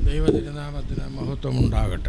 ദൈവതിരുനാമത്തിന് മഹത്വമുണ്ടാകട്ടെ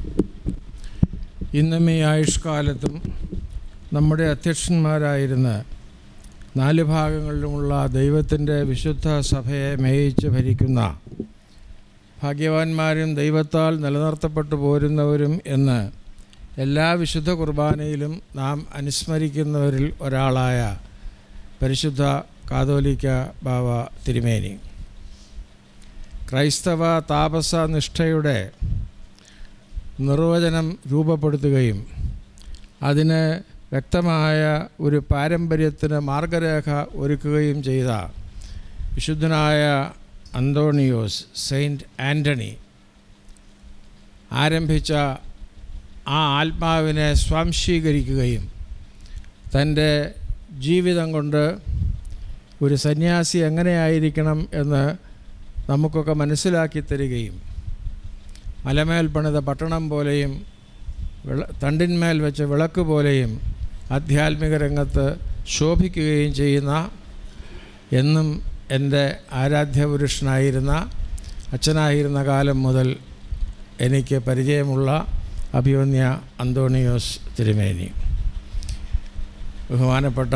ഇന്നും ഈ ആയുഷ്കാലത്തും നമ്മുടെ അധ്യക്ഷന്മാരായിരുന്ന നാല് ഭാഗങ്ങളിലുമുള്ള ദൈവത്തിൻ്റെ വിശുദ്ധ സഭയെ മേയിച്ച് ഭരിക്കുന്ന ഭാഗ്യവാന്മാരും ദൈവത്താൽ നിലനിർത്തപ്പെട്ടു പോരുന്നവരും എന്ന് എല്ലാ വിശുദ്ധ കുർബാനയിലും നാം അനുസ്മരിക്കുന്നവരിൽ ഒരാളായ പരിശുദ്ധ കാതോലിക്ക ബാവ തിരുമേനി ക്രൈസ്തവ താപസ നിഷ്ഠയുടെ നിർവചനം രൂപപ്പെടുത്തുകയും അതിന് വ്യക്തമായ ഒരു പാരമ്പര്യത്തിന് മാർഗരേഖ ഒരുക്കുകയും ചെയ്ത വിശുദ്ധനായ അന്തോണിയോസ് സെയിൻറ്റ് ആൻ്റണി ആരംഭിച്ച ആ ആത്മാവിനെ സ്വാംശീകരിക്കുകയും തൻ്റെ ജീവിതം കൊണ്ട് ഒരു സന്യാസി എങ്ങനെയായിരിക്കണം എന്ന് നമുക്കൊക്കെ മനസ്സിലാക്കി തരികയും മലമേൽ പണിത പട്ടണം പോലെയും വിള തണ്ടിന്മേൽ വെച്ച വിളക്ക് പോലെയും ആധ്യാത്മിക രംഗത്ത് ശോഭിക്കുകയും ചെയ്യുന്ന എന്നും എൻ്റെ ആരാധ്യപുരുഷനായിരുന്ന അച്ഛനായിരുന്ന കാലം മുതൽ എനിക്ക് പരിചയമുള്ള അഭിമന്യ അന്തോണിയോസ് തിരുമേനി ബഹുമാനപ്പെട്ട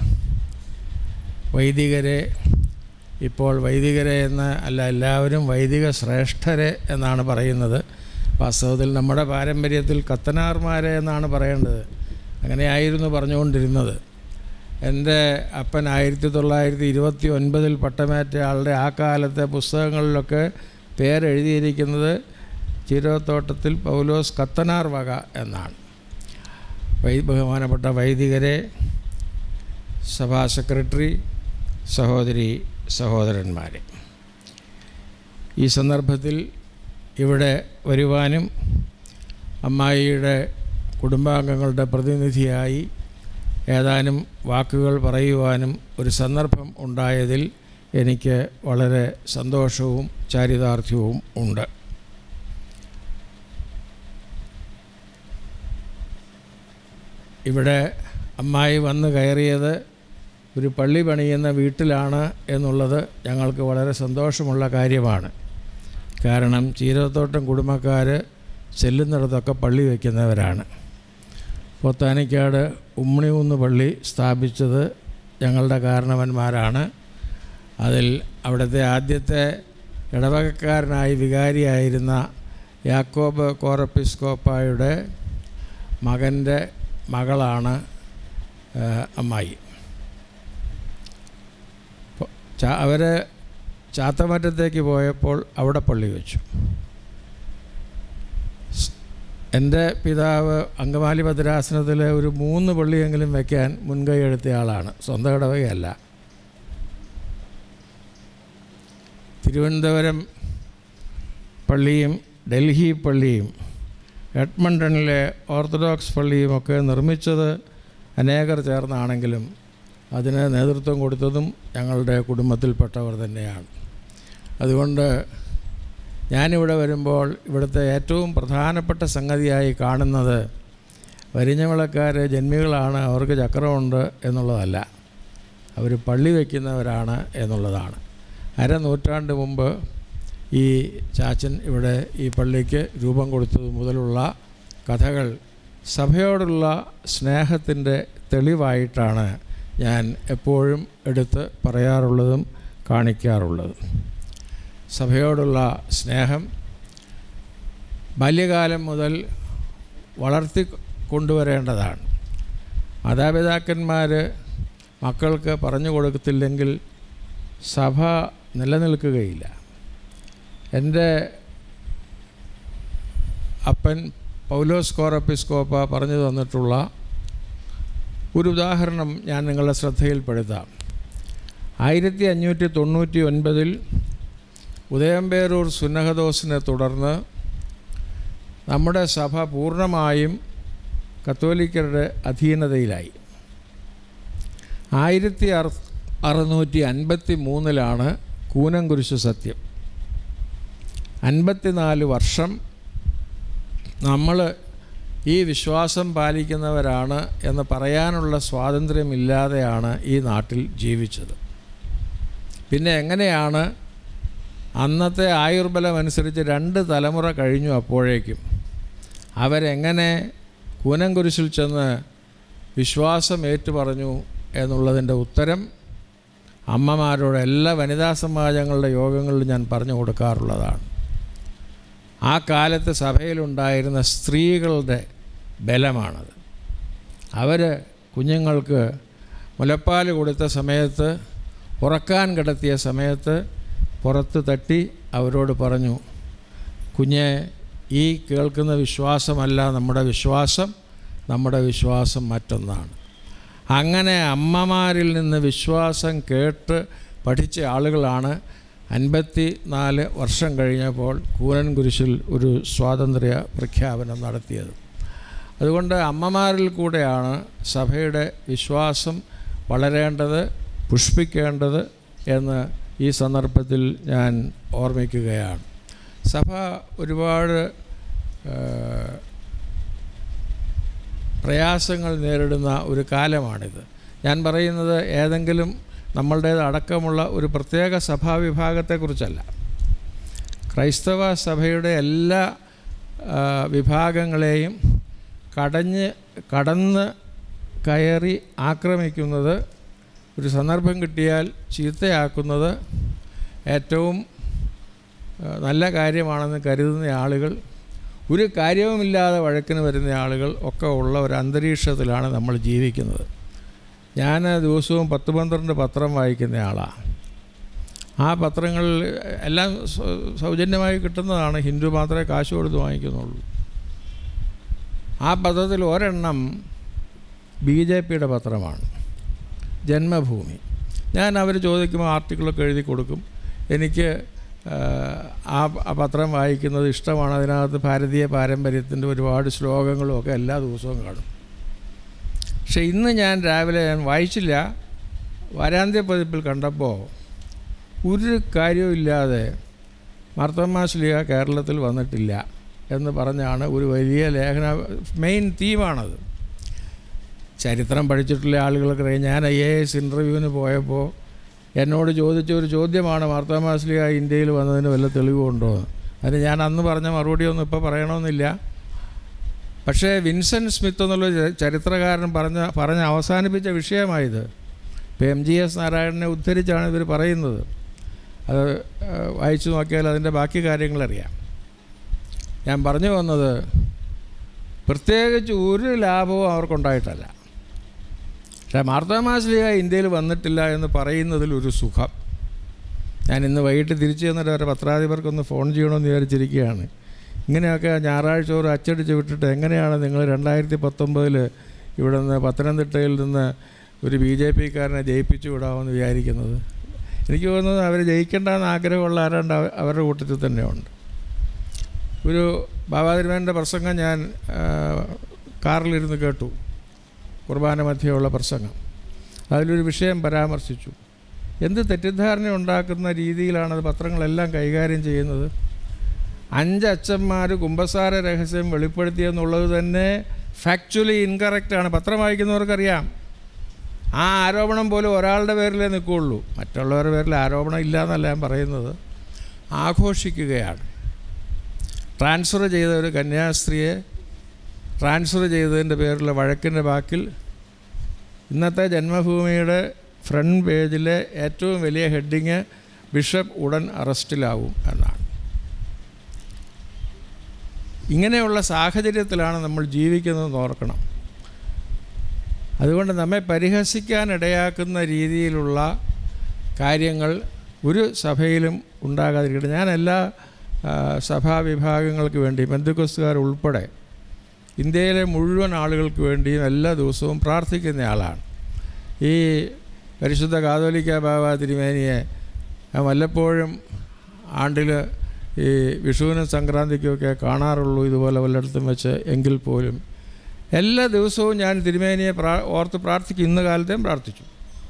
വൈദികരെ ഇപ്പോൾ വൈദികരെ എന്ന് അല്ല എല്ലാവരും വൈദിക ശ്രേഷ്ഠരെ എന്നാണ് പറയുന്നത് വാസ്തവത്തിൽ നമ്മുടെ പാരമ്പര്യത്തിൽ കത്തനാർമാരെ എന്നാണ് പറയേണ്ടത് അങ്ങനെയായിരുന്നു പറഞ്ഞുകൊണ്ടിരുന്നത് എൻ്റെ അപ്പൻ ആയിരത്തി തൊള്ളായിരത്തി ഇരുപത്തി ഒൻപതിൽ പട്ടമേറ്റ ആളുടെ ആ കാലത്തെ പുസ്തകങ്ങളിലൊക്കെ പേരെഴുതിയിരിക്കുന്നത് ചിരോത്തോട്ടത്തിൽ പൗലോസ് കത്തനാർ വക എന്നാണ് വൈ ബഹുമാനപ്പെട്ട വൈദികരെ സഭാ സെക്രട്ടറി സഹോദരി സഹോദരന്മാരെ ഈ സന്ദർഭത്തിൽ ഇവിടെ വരുവാനും അമ്മായിയുടെ കുടുംബാംഗങ്ങളുടെ പ്രതിനിധിയായി ഏതാനും വാക്കുകൾ പറയുവാനും ഒരു സന്ദർഭം ഉണ്ടായതിൽ എനിക്ക് വളരെ സന്തോഷവും ചാരിതാർത്ഥ്യവും ഉണ്ട് ഇവിടെ അമ്മായി വന്ന് കയറിയത് ഒരു പള്ളി പണിയുന്ന വീട്ടിലാണ് എന്നുള്ളത് ഞങ്ങൾക്ക് വളരെ സന്തോഷമുള്ള കാര്യമാണ് കാരണം ചീരത്തോട്ടം കുടുംബക്കാർ ചെല്ലുന്നിടത്തൊക്കെ പള്ളി വയ്ക്കുന്നവരാണ് പോത്താനിക്കാട് ഉമ്മിണികുന്ന് പള്ളി സ്ഥാപിച്ചത് ഞങ്ങളുടെ കാരണവന്മാരാണ് അതിൽ അവിടുത്തെ ആദ്യത്തെ ഇടവകക്കാരനായി വികാരിയായിരുന്ന യാക്കോബ് കോറപ്പിസ്കോപ്പായുടെ മകൻ്റെ മകളാണ് അമ്മായി അവർ ചാത്തമറ്റത്തേക്ക് പോയപ്പോൾ അവിടെ പള്ളി വെച്ചു എൻ്റെ പിതാവ് അങ്കമാലി ഭദ്രാസനത്തിൽ ഒരു മൂന്ന് പള്ളിയെങ്കിലും വയ്ക്കാൻ മുൻകൈ എടുത്ത ആളാണ് സ്വന്തം ഇടവകയല്ല തിരുവനന്തപുരം പള്ളിയും ഡൽഹി പള്ളിയും എഡ്മണ്ടണിലെ ഓർത്തഡോക്സ് പള്ളിയുമൊക്കെ നിർമ്മിച്ചത് അനേകർ ചേർന്നാണെങ്കിലും അതിന് നേതൃത്വം കൊടുത്തതും ഞങ്ങളുടെ കുടുംബത്തിൽപ്പെട്ടവർ തന്നെയാണ് അതുകൊണ്ട് ഞാനിവിടെ വരുമ്പോൾ ഇവിടുത്തെ ഏറ്റവും പ്രധാനപ്പെട്ട സംഗതിയായി കാണുന്നത് വരിഞ്ഞവിളക്കാർ ജന്മികളാണ് അവർക്ക് ചക്രമുണ്ട് എന്നുള്ളതല്ല അവർ പള്ളി വയ്ക്കുന്നവരാണ് എന്നുള്ളതാണ് അരനൂറ്റാണ്ട് മുമ്പ് ഈ ചാച്ചൻ ഇവിടെ ഈ പള്ളിക്ക് രൂപം കൊടുത്തത് മുതലുള്ള കഥകൾ സഭയോടുള്ള സ്നേഹത്തിൻ്റെ തെളിവായിട്ടാണ് ഞാൻ എപ്പോഴും എടുത്ത് പറയാറുള്ളതും കാണിക്കാറുള്ളതും സഭയോടുള്ള സ്നേഹം ബാല്യകാലം മുതൽ വളർത്തി കൊണ്ടുവരേണ്ടതാണ് മാതാപിതാക്കന്മാർ മക്കൾക്ക് പറഞ്ഞു കൊടുക്കത്തില്ലെങ്കിൽ സഭ നിലനിൽക്കുകയില്ല എൻ്റെ അപ്പൻ പൗലോസ് കോറപ്പിസ്കോപ്പ പറഞ്ഞു തന്നിട്ടുള്ള ഒരു ഉദാഹരണം ഞാൻ നിങ്ങളുടെ ശ്രദ്ധയിൽപ്പെടുത്താം ആയിരത്തി അഞ്ഞൂറ്റി തൊണ്ണൂറ്റി ഒൻപതിൽ ഉദയംപേരൂർ സുന്നഹദോസിനെ തുടർന്ന് നമ്മുടെ സഭ പൂർണ്ണമായും കത്തോലിക്കരുടെ അധീനതയിലായി ആയിരത്തി അറു അറുന്നൂറ്റി അൻപത്തി മൂന്നിലാണ് കൂനംകുരിശ് സത്യം അൻപത്തിനാല് വർഷം നമ്മൾ ഈ വിശ്വാസം പാലിക്കുന്നവരാണ് എന്ന് പറയാനുള്ള സ്വാതന്ത്ര്യമില്ലാതെയാണ് ഈ നാട്ടിൽ ജീവിച്ചത് പിന്നെ എങ്ങനെയാണ് അന്നത്തെ ആയുർബലം അനുസരിച്ച് രണ്ട് തലമുറ കഴിഞ്ഞു അപ്പോഴേക്കും അവരെങ്ങനെ കൂനംകുരിശിൽ ചെന്ന് വിശ്വാസം ഏറ്റുപറഞ്ഞു എന്നുള്ളതിൻ്റെ ഉത്തരം അമ്മമാരോട് എല്ലാ വനിതാ സമാജങ്ങളുടെ യോഗങ്ങളിലും ഞാൻ പറഞ്ഞു കൊടുക്കാറുള്ളതാണ് ആ കാലത്ത് സഭയിലുണ്ടായിരുന്ന സ്ത്രീകളുടെ ബലമാണത് അവർ കുഞ്ഞുങ്ങൾക്ക് മുലപ്പാൽ കൊടുത്ത സമയത്ത് ഉറക്കാൻ കിടത്തിയ സമയത്ത് പുറത്ത് തട്ടി അവരോട് പറഞ്ഞു കുഞ്ഞെ ഈ കേൾക്കുന്ന വിശ്വാസമല്ല നമ്മുടെ വിശ്വാസം നമ്മുടെ വിശ്വാസം മറ്റൊന്നാണ് അങ്ങനെ അമ്മമാരിൽ നിന്ന് വിശ്വാസം കേട്ട് പഠിച്ച ആളുകളാണ് അൻപത്തി നാല് വർഷം കഴിഞ്ഞപ്പോൾ കൂനൻ കുരിശിൽ ഒരു സ്വാതന്ത്ര്യ പ്രഖ്യാപനം നടത്തിയത് അതുകൊണ്ട് അമ്മമാരിൽ കൂടെയാണ് സഭയുടെ വിശ്വാസം വളരേണ്ടത് പുഷ്പിക്കേണ്ടത് എന്ന് ഈ സന്ദർഭത്തിൽ ഞാൻ ഓർമ്മിക്കുകയാണ് സഭ ഒരുപാട് ഏഹ്, പ്രയാസങ്ങൾ നേരിടുന്ന ഒരു കാലമാണിത് ഞാൻ പറയുന്നത് ഏതെങ്കിലും നമ്മളുടേത് അടക്കമുള്ള ഒരു പ്രത്യേക സഭാവിഭാഗത്തെക്കുറിച്ചല്ല ക്രൈസ്തവ സഭയുടെ എല്ലാ ആ, വിഭാഗങ്ങളെയും കടഞ്ഞ് കടന്ന് കയറി ആക്രമിക്കുന്നത് ഒരു സന്ദർഭം കിട്ടിയാൽ ചീത്തയാക്കുന്നത് ഏറ്റവും ആ, നല്ല കാര്യമാണെന്ന് കരുതുന്ന ആളുകൾ ഒരു കാര്യവുമില്ലാതെ വഴക്കിന് വരുന്ന ആളുകൾ ഒക്കെ ഉള്ള ഒരു അന്തരീക്ഷത്തിലാണ് നമ്മൾ ജീവിക്കുന്നത് ഞാൻ ദിവസവും പത്ത് പന്ത്രണ്ട് പത്രം വായിക്കുന്ന ആളാണ് ആ പത്രങ്ങൾ എല്ലാം സൗ- സൗജന്യമായി കിട്ടുന്നതാണ് ഹിന്ദു മാത്രമേ കാശ് കൊടുത്ത് വാങ്ങിക്കുന്നുള്ളൂ ആ പത്രത്തിൽ ഒരെണ്ണം ബി ജെ പിയുടെ പത്രമാണ് ജന്മഭൂമി ഞാൻ അവർ ചോദിക്കുമ്പോൾ ആർട്ടിക്കിളൊക്കെ എഴുതി കൊടുക്കും എനിക്ക് ആ, ആ ആ പത്രം വായിക്കുന്നത് ഇഷ്ടമാണ് അതിനകത്ത് ഭാരതീയ പാരമ്പര്യത്തിൻ്റെ ഒരുപാട് ശ്ലോകങ്ങളും ഒക്കെ എല്ലാ ദിവസവും കാണും പക്ഷെ ഇന്ന് ഞാൻ രാവിലെ ഞാൻ വായിച്ചില്ല വാരാന്ത്യ പതിപ്പിൽ കണ്ടപ്പോൾ ഒരു കാര്യവുമില്ലാതെ മാർത്തോമാശ്ലിക കേരളത്തിൽ വന്നിട്ടില്ല എന്ന് പറഞ്ഞാണ് ഒരു വലിയ ലേഖന മെയിൻ തീമാണത് ചരിത്രം പഠിച്ചിട്ടുള്ള ആളുകൾക്ക് അറിയാം ഞാൻ ഐ എ എസ് ഇൻ്റർവ്യൂവിന് പോയപ്പോൾ എന്നോട് ചോദിച്ച ഒരു ചോദ്യമാണ് മാർത്തോമാശ്ലിക ഇന്ത്യയിൽ വന്നതിന് വല്ല തെളിവുണ്ടോ എന്ന് അതിന് ഞാൻ അന്ന് പറഞ്ഞ മറുപടിയൊന്നും ഇപ്പോൾ പറയണമെന്നില്ല പക്ഷേ വിൻസെൻറ്റ് സ്മിത്ത് എന്നുള്ള ച- ചരിത്രകാരൻ പറഞ്ഞ പറഞ്ഞ് അവസാനിപ്പിച്ച വിഷയമായത് ഇപ്പോൾ എം ജി എസ് നാരായണനെ ഉദ്ധരിച്ചാണ് ഇവർ പറയുന്നത് അത് ആ, വായിച്ചു നോക്കിയാൽ അതിൻ്റെ ബാക്കി കാര്യങ്ങളറിയാം ഞാൻ പറഞ്ഞു വന്നത് പ്രത്യേകിച്ച് ഒരു ലാഭവും അവർക്കുണ്ടായിട്ടല്ല പക്ഷേ മാർത്താമാശ്ലിക ഇന്ത്യയിൽ വന്നിട്ടില്ല എന്ന് പറയുന്നതിൽ ഒരു സുഖം ഞാൻ ഇന്ന് വൈകിട്ട് തിരിച്ചു ചെന്നിട്ട് അവരുടെ പത്രാധിപർക്കൊന്ന് ഫോൺ ചെയ്യണമെന്ന് വിചാരിച്ചിരിക്കുകയാണ് ഇങ്ങനെയൊക്കെ ഞായറാഴ്ച ഒരു അച്ചടിച്ച് വിട്ടിട്ട് എങ്ങനെയാണ് നിങ്ങൾ രണ്ടായിരത്തി പത്തൊമ്പതിൽ ഇവിടെ നിന്ന് പത്തനംതിട്ടയിൽ നിന്ന് ഒരു ബി ജെ പിക്കാരനെ ജയിപ്പിച്ചു വിടാമെന്ന് വിചാരിക്കുന്നത് എനിക്ക് തോന്നുന്നത് അവർ ജയിക്കേണ്ടെന്ന് ആഗ്രഹമുള്ള ആരാണ്ട് അവ- അവരുടെ കൂട്ടത്തിൽ തന്നെയുണ്ട് ഒരു ബാബാതിരുമേൻ്റെ പ്രസംഗം ഞാൻ ആ, കാറിലിരുന്ന് കേട്ടു കുർബാന മധ്യയുള്ള പ്രസംഗം അതിലൊരു വിഷയം പരാമർശിച്ചു എന്ത് തെറ്റിദ്ധാരണ ഉണ്ടാക്കുന്ന രീതിയിലാണ് അത് പത്രങ്ങളെല്ലാം കൈകാര്യം ചെയ്യുന്നത് അഞ്ച് അച്ഛന്മാർ കുംഭസാര രഹസ്യം വെളിപ്പെടുത്തിയെന്നുള്ളത് തന്നെ ഫാക്ച്വലി ഇൻകറക്റ്റാണ് പത്രം വായിക്കുന്നവർക്കറിയാം ആ ആരോപണം പോലും ഒരാളുടെ പേരിലേ നിൽക്കുകയുള്ളൂ മറ്റുള്ളവരുടെ പേരിൽ ആരോപണം ഇല്ല എന്നല്ല ഞാൻ പറയുന്നത് ആഘോഷിക്കുകയാണ് ട്രാൻസ്ഫർ ചെയ്ത ഒരു കന്യാസ്ത്രീയെ ട്രാൻസ്ഫർ ചെയ്തതിൻ്റെ പേരിലുള്ള വഴക്കിൻ്റെ ബാക്കിൽ ഇന്നത്തെ ജന്മഭൂമിയുടെ ഫ്രണ്ട് പേജിലെ ഏറ്റവും വലിയ ഹെഡിങ് ബിഷപ്പ് ഉടൻ അറസ്റ്റിലാവും എന്നാണ് ഇങ്ങനെയുള്ള സാഹചര്യത്തിലാണ് നമ്മൾ ജീവിക്കുന്നതെന്ന് ഓർക്കണം അതുകൊണ്ട് നമ്മെ പരിഹസിക്കാൻ ഇടയാക്കുന്ന രീതിയിലുള്ള കാര്യങ്ങൾ ഒരു സഭയിലും ഉണ്ടാകാതിരിക്കട്ടെ ഞാൻ എല്ലാ ആ, സഭാവിഭാഗങ്ങൾക്ക് വേണ്ടി ബന്ധുക്കസ്തുകാർ ഉൾപ്പെടെ ഇന്ത്യയിലെ മുഴുവൻ ആളുകൾക്ക് വേണ്ടിയും എല്ലാ ദിവസവും പ്രാർത്ഥിക്കുന്ന ആളാണ് ഈ പരിശുദ്ധ കാതോലിക്ക ബാബ തിരുമേനിയെ ഞാൻ വല്ലപ്പോഴും ആണ്ടിൽ ഈ വിഷുവിനും സംക്രാന്തിക്കുമൊക്കെ കാണാറുള്ളൂ ഇതുപോലെ വല്ലയിടത്തും വെച്ച് എങ്കിൽ പോലും എല്ലാ ദിവസവും ഞാൻ തിരുമേനിയെ പ്രാ ഓർത്ത് പ്രാർത്ഥിക്കും ഇന്ന് കാലത്തെയും പ്രാർത്ഥിച്ചു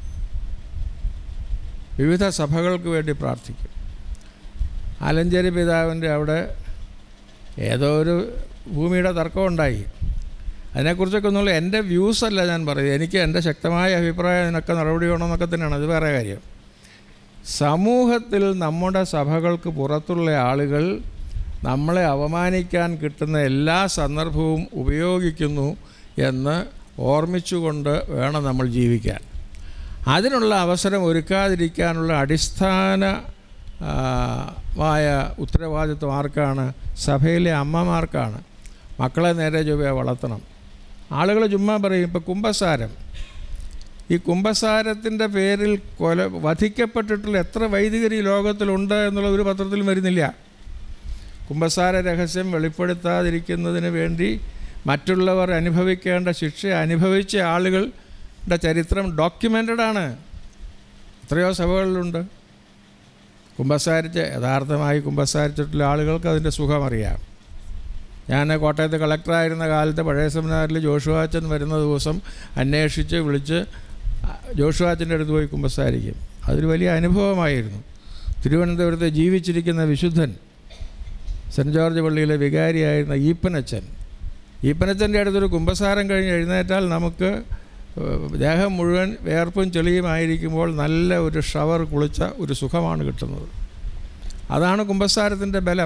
വിവിധ സഭകൾക്ക് വേണ്ടി പ്രാർത്ഥിക്കും ആലഞ്ചേരി പിതാവിൻ്റെ അവിടെ ഏതോ ഒരു ഭൂമിയുടെ തർക്കമുണ്ടായി അതിനെക്കുറിച്ചൊക്കെ ഒന്നുള്ള എൻ്റെ വ്യൂസ് അല്ല ഞാൻ പറയുന്നത് എനിക്ക് എൻ്റെ ശക്തമായ അഭിപ്രായം ഇതിനൊക്കെ നടപടി വേണമെന്നൊക്കെ തന്നെയാണ് അത് വേറെ കാര്യം സമൂഹത്തിൽ നമ്മുടെ സഭകൾക്ക് പുറത്തുള്ള ആളുകൾ നമ്മളെ അവമാനിക്കാൻ കിട്ടുന്ന എല്ലാ സന്ദർഭവും ഉപയോഗിക്കുന്നു എന്ന് ഓർമ്മിച്ചുകൊണ്ട് വേണം നമ്മൾ ജീവിക്കാൻ അതിനുള്ള അവസരം ഒരുക്കാതിരിക്കാനുള്ള അടിസ്ഥാന ആ, മായ ഉത്തരവാദിത്വം ആർക്കാണ് സഭയിലെ അമ്മമാർക്കാണ് മക്കളെ നേരെ ചൊവ്വേ വളർത്തണം ആളുകൾ ചുമ്മാ പറയും ഇപ്പോൾ കുംഭസാരം ഈ കുംഭസാരത്തിൻ്റെ പേരിൽ കൊല വധിക്കപ്പെട്ടിട്ടുള്ള എത്ര വൈദികർ ഈ ലോകത്തിലുണ്ട് എന്നുള്ള ഒരു പത്രത്തിലും വരുന്നില്ല കുംഭസാര രഹസ്യം വെളിപ്പെടുത്താതിരിക്കുന്നതിന് വേണ്ടി മറ്റുള്ളവർ അനുഭവിക്കേണ്ട ശിക്ഷ അനുഭവിച്ച ആളുകളുടെ ചരിത്രം ഡോക്യുമെൻ്റഡ് ആണ് എത്രയോ സഭകളിലുണ്ട് കുമ്പസാരിച്ച് യഥാർത്ഥമായി കുമ്പസാരിച്ചിട്ടുള്ള ആളുകൾക്ക് അതിൻ്റെ സുഖമറിയാം ഞാൻ കോട്ടയത്ത് കളക്ടറായിരുന്ന കാലത്ത് പഴയ സെമിനാറിൽ ജോഷുവാച്ചൻ വരുന്ന ദിവസം അന്വേഷിച്ച് വിളിച്ച് ജോഷുവാച്ചൻ്റെ അടുത്ത് പോയി കുമ്പസാരിക്കും അതൊരു വലിയ അനുഭവമായിരുന്നു തിരുവനന്തപുരത്ത് ജീവിച്ചിരിക്കുന്ന വിശുദ്ധൻ സെൻറ്റ് ജോർജ് പള്ളിയിലെ വികാരിയായിരുന്ന ഈപ്പനച്ചൻ ഈപ്പനച്ചൻ്റെ അടുത്തൊരു കുമ്പസാരം കഴിഞ്ഞ് എഴുന്നേറ്റാൽ നമുക്ക് ഏഹ്, ദേഹം മുഴുവൻ വേർപ്പും ചെളിയുമായിരിക്കുമ്പോൾ നല്ല ഒരു ഷവർ കുളിച്ച ഒരു സുഖമാണ് കിട്ടുന്നത് അതാണ് കുമ്പസാരത്തിൻ്റെ ബലം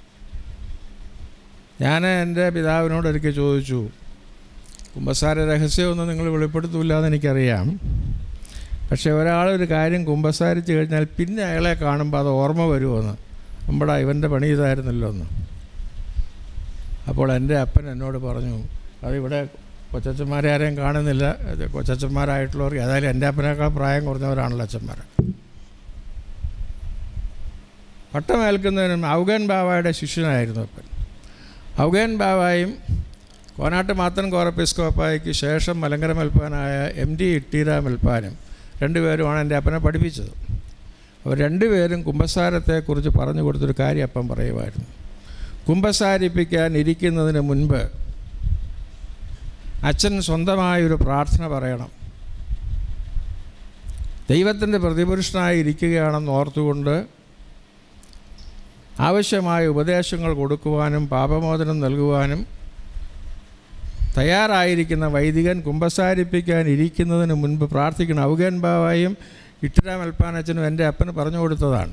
ഞാൻ എൻ്റെ പിതാവിനോട് ഒരിക്കൽ ചോദിച്ചു കുമ്പസാര രഹസ്യമൊന്നും നിങ്ങൾ വെളിപ്പെടുത്തൂല എന്ന് എനിക്കറിയാം പക്ഷേ ഒരാളൊരു കാര്യം കുമ്പസാരിച്ച് കഴിഞ്ഞാൽ പിന്നെ അയാളെ കാണുമ്പോൾ അത് ഓർമ്മ വരുമെന്ന് നമ്മുടെ ഇവൻ്റെ പണി ഇതായിരുന്നല്ലോ എന്ന് അപ്പോൾ എൻ്റെ അപ്പൻ എന്നോട് പറഞ്ഞു അതിവിടെ കൊച്ചച്ചന്മാരെ ആരെയും കാണുന്നില്ല ഇത് കൊച്ചച്ചന്മാരായിട്ടുള്ളവർക്ക് ഏതായാലും എൻ്റെ അപ്പനേക്കാൾ പ്രായം കുറഞ്ഞവരാണല്ലോ അച്ഛന്മാർ പട്ടമേൽക്കുന്നതിനും ഔഗൻ ബാവായുടെ ശിഷ്യനായിരുന്നു അപ്പൻ ഔഗൻ ബാവായും കോനാട്ട് മാത്തൻ കോറപ്പിസ്കോപ്പായ്ക്ക് ശേഷം മലങ്കര മെൽപ്പാനായ എം ഡി ഇട്ടീര മെൽപ്പാനും രണ്ടുപേരുമാണ് എൻ്റെ അപ്പനെ പഠിപ്പിച്ചത് അവർ രണ്ടുപേരും കുമ്പസാരത്തെക്കുറിച്ച് പറഞ്ഞു കൊടുത്തൊരു കാര്യം അപ്പം പറയുമായിരുന്നു കുമ്പസാരിപ്പിക്കാൻ ഇരിക്കുന്നതിന് മുൻപ് അച്ഛൻ സ്വന്തമായൊരു പ്രാർത്ഥന പറയണം ദൈവത്തിൻ്റെ പ്രതിപുരുഷനായി ഇരിക്കുകയാണെന്ന് ഓർത്തുകൊണ്ട് ആവശ്യമായ ഉപദേശങ്ങൾ കൊടുക്കുവാനും പാപമോചനം നൽകുവാനും തയ്യാറായിരിക്കുന്ന വൈദികൻ കുമ്പസാരിപ്പിക്കാൻ ഇരിക്കുന്നതിന് മുൻപ് പ്രാർത്ഥിക്കണം ഔഗൻ ബാവായും ഇട്ടരാം അൽപ്പാനച്ചനും എൻ്റെ അപ്പന് പറഞ്ഞു കൊടുത്തതാണ്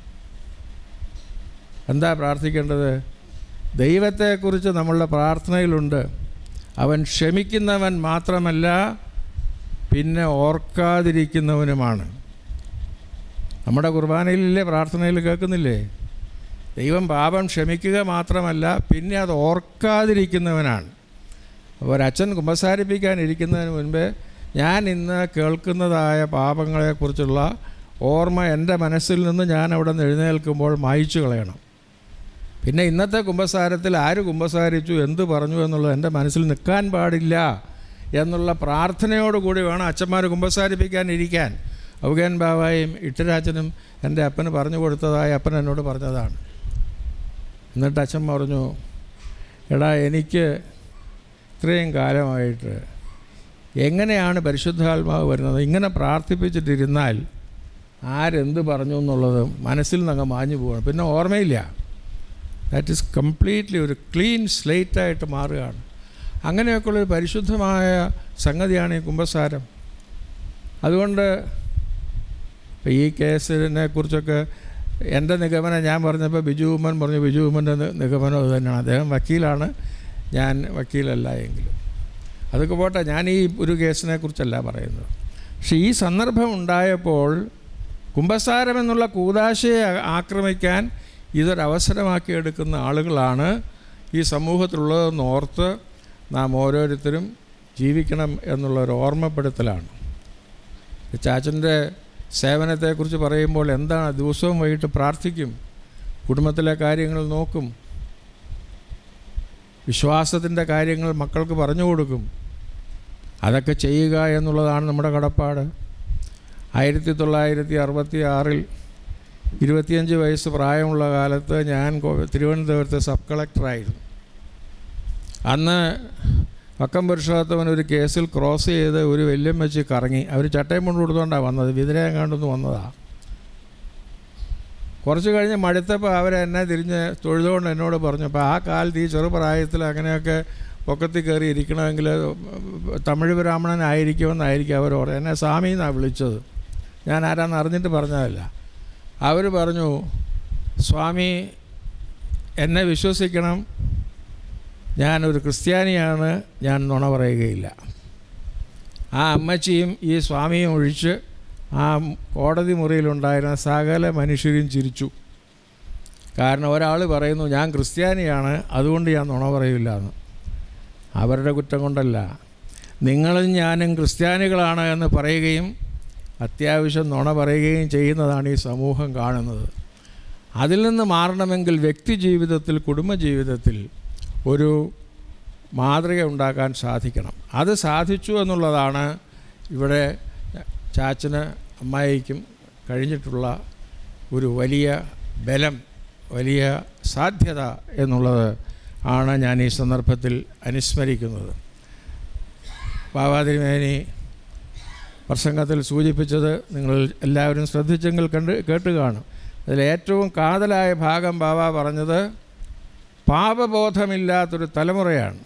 എന്താ പ്രാർത്ഥിക്കേണ്ടത് ദൈവത്തെക്കുറിച്ച് നമ്മളുടെ പ്രാർത്ഥനയിലുണ്ട് അവൻ ക്ഷമിക്കുന്നവൻ മാത്രമല്ല പിന്നെ ഓർക്കാതിരിക്കുന്നവനുമാണ് നമ്മുടെ കുർബാനയിലില്ലേ പ്രാർത്ഥനയിൽ കേൾക്കുന്നില്ലേ ദൈവം പാപം ക്ഷമിക്കുക മാത്രമല്ല പിന്നെ അത് ഓർക്കാതിരിക്കുന്നവനാണ് അപ്പോൾ ഒരച്ഛൻ കുമ്പസാരിപ്പിക്കാൻ ഇരിക്കുന്നതിന് മുൻപേ ഞാൻ ഇന്ന് കേൾക്കുന്നതായ പാപങ്ങളെക്കുറിച്ചുള്ള ഓർമ്മ എൻ്റെ മനസ്സിൽ നിന്ന് ഞാൻ അവിടെ നിന്ന് എഴുന്നേൽക്കുമ്പോൾ മായിച്ചു കളയണം പിന്നെ ഇന്നത്തെ കുമ്പസാരത്തിൽ ആര് കുമ്പസാരിച്ചു എന്ത് പറഞ്ഞു എന്നുള്ളത് എൻ്റെ മനസ്സിൽ നിൽക്കാൻ പാടില്ല എന്നുള്ള പ്രാർത്ഥനയോടുകൂടി വേണം അച്ഛന്മാർ കുമ്പസാരിപ്പിക്കാൻ ഇരിക്കാൻ ഔഗേൻ ബാവായും ഇട്ടരാച്ചനും എൻ്റെ അപ്പന് പറഞ്ഞു കൊടുത്തതായി അപ്പൻ എന്നോട് പറഞ്ഞതാണ് എന്നിട്ട് അച്ഛൻ പറഞ്ഞു എടാ എനിക്ക് ഇത്രയും കാലമായിട്ട് എങ്ങനെയാണ് പരിശുദ്ധാത്മാവ് വരുന്നത് ഇങ്ങനെ പ്രാർത്ഥിപ്പിച്ചിട്ടിരുന്നാൽ ആരെന്ത് പറഞ്ഞു എന്നുള്ളത് മനസ്സിൽ നിന്നങ്ങ് മാഞ്ഞു പോകണം പിന്നെ ഓർമ്മയില്ല ദാറ്റ് ഈസ് കംപ്ലീറ്റ്ലി ഒരു ക്ലീൻ സ്ലേറ്റായിട്ട് മാറുകയാണ് അങ്ങനെയൊക്കെയുള്ളൊരു പരിശുദ്ധമായ സംഗതിയാണ് ഈ കുംഭസാരം അതുകൊണ്ട് ഇപ്പം ഈ കേസിനെ കുറിച്ചൊക്കെ എൻ്റെ നിഗമനം ഞാൻ പറഞ്ഞപ്പോൾ ബിജു ഉമ്മൻ പറഞ്ഞു ബിജു ഉമ്മൻ്റെ നി- നിഗമനം അത് തന്നെയാണ് അദ്ദേഹം വക്കീലാണ് ഞാൻ വക്കീലല്ല എങ്കിലും അതൊക്കെ പോട്ടെ ഞാൻ ഈ ഒരു കേസിനെ കുറിച്ചല്ല പറയുന്നത് പക്ഷേ ഈ സന്ദർഭം ഉണ്ടായപ്പോൾ കുംഭസാരം എന്നുള്ള കൂതാശയെ ആ- ആക്രമിക്കാൻ ഇതൊരവസരമാക്കി എടുക്കുന്ന ആളുകളാണ് ഈ സമൂഹത്തിലുള്ളതെന്ന് ഓർത്ത് നാം ഓരോരുത്തരും ജീവിക്കണം എന്നുള്ളൊരു ഓർമ്മപ്പെടുത്തലാണ് ചാച്ചൻ്റെ സേവനത്തെക്കുറിച്ച് പറയുമ്പോൾ എന്താണ് ദിവസവും വൈകിട്ട് പ്രാർത്ഥിക്കും കുടുംബത്തിലെ കാര്യങ്ങൾ നോക്കും വിശ്വാസത്തിൻ്റെ കാര്യങ്ങൾ മക്കൾക്ക് പറഞ്ഞു കൊടുക്കും അതൊക്കെ ചെയ്യുക എന്നുള്ളതാണ് നമ്മുടെ കടപ്പാട് ആയിരത്തി തൊള്ളായിരത്തി അറുപത്തി ആറിൽ ഇരുപത്തിയഞ്ച് വയസ്സ് പ്രായമുള്ള കാലത്ത് ഞാൻ കോ- തിരുവനന്തപുരത്ത് സബ് കളക്ടറായിരുന്നു അന്ന് വക്കം പുരുഷോത്തമൻ ഒരു കേസിൽ ക്രോസ് ചെയ്ത് ഒരു വെല്യം വെച്ച് കറങ്ങി അവർ ചട്ടയും കൊണ്ട് കൊടുത്തോണ്ടാണ് വന്നത് വിതിരയം കണ്ടൊന്ന് വന്നതാണ് കുറച്ച് കഴിഞ്ഞ് മടുത്തപ്പോൾ അവരെന്നെ തിരിഞ്ഞ് തൊഴുതുകൊണ്ട് എന്നോട് പറഞ്ഞു അപ്പോൾ ആ കാലത്ത് ഈ ചെറുപ്രായത്തിൽ അങ്ങനെയൊക്കെ പൊക്കത്തിൽ കയറി ഇരിക്കണമെങ്കിൽ തമിഴ് ബ്രാഹ്മണനായിരിക്കുമെന്നായിരിക്കും അവർ ഓർമ്മ എന്നെ സ്വാമി എന്നാണ് വിളിച്ചത് ഞാൻ ആരാന്ന് അറിഞ്ഞിട്ട് പറഞ്ഞതല്ല അവർ പറഞ്ഞു സ്വാമി എന്നെ വിശ്വസിക്കണം ഞാനൊരു ക്രിസ്ത്യാനിയാണ് ഞാൻ നുണ പറയുകയില്ല ആ അമ്മച്ചിയും ഈ സ്വാമിയും ഒഴിച്ച് ആ കോടതി മുറിയിലുണ്ടായിരുന്ന സകല മനുഷ്യരും ചിരിച്ചു കാരണം ഒരാൾ പറയുന്നു ഞാൻ ക്രിസ്ത്യാനിയാണ് അതുകൊണ്ട് ഞാൻ നുണ പറയില്ല എന്ന് അവരുടെ കുറ്റം കൊണ്ടല്ല നിങ്ങളും ഞാനും ക്രിസ്ത്യാനികളാണ് എന്ന് പറയുകയും അത്യാവശ്യം നുണ പറയുകയും ചെയ്യുന്നതാണ് ഈ സമൂഹം കാണുന്നത് അതിൽ നിന്ന് മാറണമെങ്കിൽ വ്യക്തി ജീവിതത്തിൽ കുടുംബജീവിതത്തിൽ ഒരു മാതൃക ഉണ്ടാക്കാൻ സാധിക്കണം അത് സാധിച്ചു എന്നുള്ളതാണ് ഇവിടെ ചാച്ചന് അമ്മായിക്കും കഴിഞ്ഞിട്ടുള്ള ഒരു വലിയ ബലം വലിയ സാധ്യത എന്നുള്ളത് ആണ് ഞാൻ ഈ സന്ദർഭത്തിൽ അനുസ്മരിക്കുന്നത് ബാബാതിരുമേനി പ്രസംഗത്തിൽ സൂചിപ്പിച്ചത് നിങ്ങൾ എല്ലാവരും ശ്രദ്ധിച്ചെങ്കിൽ കണ്ട് കേട്ട് കാണും അതിൽ ഏറ്റവും കാതലായ ഭാഗം ബാബ പറഞ്ഞത് പാപബോധമില്ലാത്തൊരു തലമുറയാണ്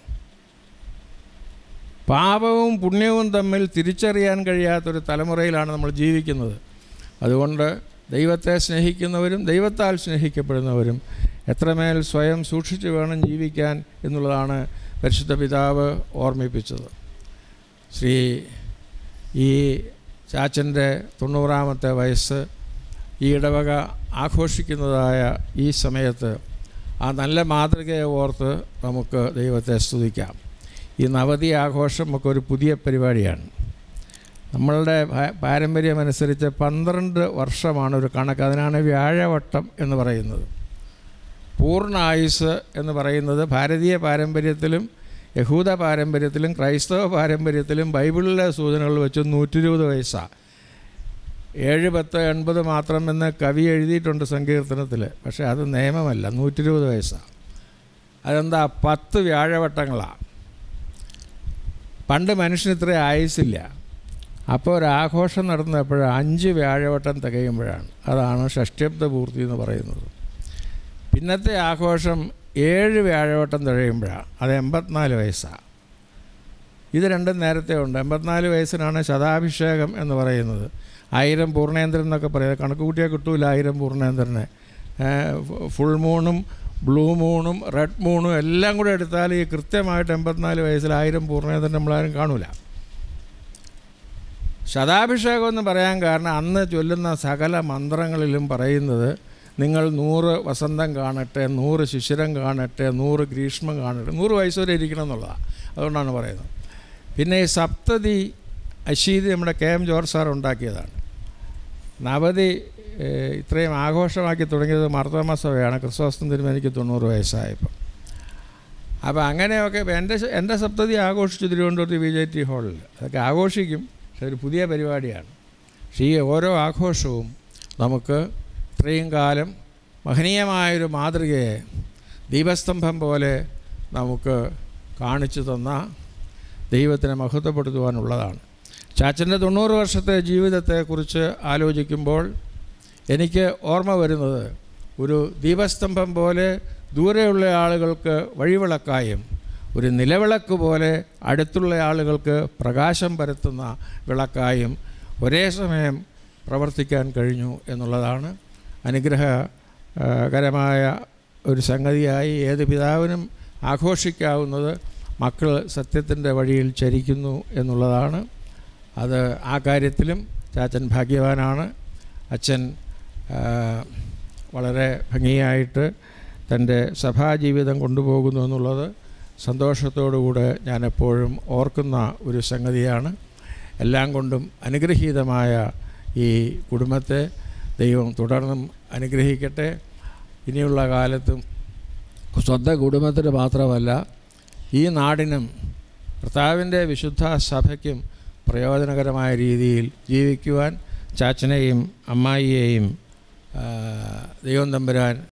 പാപവും പുണ്യവും തമ്മിൽ തിരിച്ചറിയാൻ കഴിയാത്തൊരു തലമുറയിലാണ് നമ്മൾ ജീവിക്കുന്നത് അതുകൊണ്ട് ദൈവത്തെ സ്നേഹിക്കുന്നവരും ദൈവത്താൽ സ്നേഹിക്കപ്പെടുന്നവരും എത്രമേൽ സ്വയം സൂക്ഷിച്ചു വേണം ജീവിക്കാൻ എന്നുള്ളതാണ് പരിശുദ്ധ പിതാവ് ഓർമ്മിപ്പിച്ചത് ശ്രീ ഈ ചാച്ചൻ്റെ തൊണ്ണൂറാമത്തെ വയസ്സ് ഈ ഇടവക ആഘോഷിക്കുന്നതായ ഈ സമയത്ത് ആ നല്ല മാതൃകയെ ഓർത്ത് നമുക്ക് ദൈവത്തെ സ്തുതിക്കാം ഈ നവതി ആഘോഷം ഒക്കെ ഒരു പുതിയ പരിപാടിയാണ് നമ്മളുടെ പാ- പാരമ്പര്യമനുസരിച്ച് പന്ത്രണ്ട് വർഷമാണ് ഒരു കണക്ക് അതിനാണ് വ്യാഴവട്ടം എന്ന് പറയുന്നത് പൂർണ്ണ ആയുസ് എന്ന് പറയുന്നത് ഭാരതീയ പാരമ്പര്യത്തിലും യഹൂദ പാരമ്പര്യത്തിലും ക്രൈസ്തവ പാരമ്പര്യത്തിലും ബൈബിളിലെ സൂചനകൾ വെച്ച് നൂറ്റി ഇരുപത് വയസ്സാണ് ഏഴ് പത്ത് എൺപത് മാത്രം എന്ന് കവി എഴുതിയിട്ടുണ്ട് സങ്കീർത്തനത്തിൽ പക്ഷേ അത് നിയമമല്ല നൂറ്റി ഇരുപത് വയസ്സാണ് അതെന്താ പത്ത് വ്യാഴവട്ടങ്ങളാണ് പണ്ട് മനുഷ്യന് ഇത്ര ആയുസില്ല അപ്പോൾ ഒരു ആഘോഷം നടന്നപ്പോൾ അഞ്ച് വ്യാഴവട്ടം തികയുമ്പോഴാണ് അതാണ് ഷഷ്ട്യബ്ദ പൂർത്തി എന്ന് പറയുന്നത് പിന്നത്തെ ആഘോഷം ഏഴ് വ്യാഴവട്ടം തികയുമ്പോഴാണ് അത് എൺപത്തിനാല് വയസ്സാണ് ഇത് രണ്ടും നേരത്തെ ഉണ്ട് എൺപത്തിനാല് വയസ്സിനാണ് ശതാഭിഷേകം എന്ന് പറയുന്നത് ആയിരം പൂർണ്ണേന്ദ്രൻ എന്നൊക്കെ പറയുന്നത് കണക്ക് കൂട്ടിയാൽ കിട്ടൂല ആയിരം പൂർണ്ണേന്ദ്രനെ ഫുൾ മൂണും ബ്ലൂ മൂണും റെഡ് മൂണും എല്ലാം കൂടെ എടുത്താൽ ഈ കൃത്യമായിട്ട് എൺപത്തിനാല് വയസ്സിൽ ആയിരം പൂർണ്ണേന്ദ്രൻ നമ്മളാരും കാണൂല ശതാഭിഷേകം എന്ന് പറയാൻ കാരണം അന്ന് ചൊല്ലുന്ന സകല മന്ത്രങ്ങളിലും പറയുന്നത് നിങ്ങൾ നൂറ് വസന്തം കാണട്ടെ നൂറ് ശിശിരം കാണട്ടെ നൂറ് ഗ്രീഷ്മം കാണട്ടെ നൂറ് വയസ്സ് വരെ ഇരിക്കണം എന്നുള്ളതാണ് അതുകൊണ്ടാണ് പറയുന്നത് പിന്നെ ഈ സപ്തതി അശീതി നമ്മുടെ കെ എം ജോർജ് സാർ ഉണ്ടാക്കിയതാണ് നവതി ഏഹ്, ഇത്രയും ആഘോഷമാക്കി തുടങ്ങിയത് മാർത്തോമ സഭയാണ് ക്രിസ്തോസ്തം തിരുമേനിക്ക് തൊണ്ണൂറ് വയസ്സായപ്പോൾ അപ്പോൾ അങ്ങനെയൊക്കെ ഇപ്പം എൻ്റെ സ- എൻ്റെ സപ്തതി ആഘോഷിച്ചു തിരുവനന്തപുരത്ത് വി ജെ ടി ഹാളിൽ അതൊക്കെ ആഘോഷിക്കും പക്ഷെ ഒരു പുതിയ പരിപാടിയാണ് പക്ഷേ ഈ ഓരോ ആഘോഷവും നമുക്ക് ഇത്രയും കാലം മഹനീയമായൊരു മാതൃകയെ ദീപസ്തംഭം പോലെ നമുക്ക് കാണിച്ചു തന്ന ദൈവത്തിനെ മഹത്വപ്പെടുത്തുവാനുള്ളതാണ് ചാച്ചൻ്റെ തൊണ്ണൂറ് വർഷത്തെ ജീവിതത്തെക്കുറിച്ച് ആലോചിക്കുമ്പോൾ എനിക്ക് ഓർമ്മ വരുന്നത് ഒരു ദീപസ്തംഭം പോലെ ദൂരെയുള്ള ആളുകൾക്ക് വഴിവിളക്കായും ഒരു നിലവിളക്ക് പോലെ അടുത്തുള്ള ആളുകൾക്ക് പ്രകാശം പരത്തുന്ന വിളക്കായും ഒരേ സമയം പ്രവർത്തിക്കാൻ കഴിഞ്ഞു എന്നുള്ളതാണ് അനുഗ്രഹകരമായ ഒരു സംഗതിയായി ഏത് പിതാവിനും ആഘോഷിക്കാവുന്നത് മക്കൾ സത്യത്തിൻ്റെ വഴിയിൽ ചരിക്കുന്നു എന്നുള്ളതാണ് അത് ആ കാര്യത്തിലും ചാച്ചൻ ഭാഗ്യവാനാണ് അച്ഛൻ ആ, വളരെ ഭംഗിയായിട്ട് തൻ്റെ സഭാജീവിതം കൊണ്ടുപോകുന്നു എന്നുള്ളത് സന്തോഷത്തോടുകൂടെ ഞാൻ എപ്പോഴും ഓർക്കുന്ന ഒരു സംഗതിയാണ് എല്ലാം കൊണ്ടും അനുഗ്രഹീതമായ ഈ കുടുംബത്തെ ദൈവം തുടർന്നും അനുഗ്രഹിക്കട്ടെ ഇനിയുള്ള കാലത്തും സ്വന്തം കുടുംബത്തിന് മാത്രമല്ല ഈ നാടിനും കർത്താവിൻ്റെ വിശുദ്ധ സഭയ്ക്കും പ്രയോജനകരമായ രീതിയിൽ ജീവിക്കുവാൻ ചാച്ചനെയും അമ്മായിയെയും ആ, ദൈവം തമ്പുരാൻ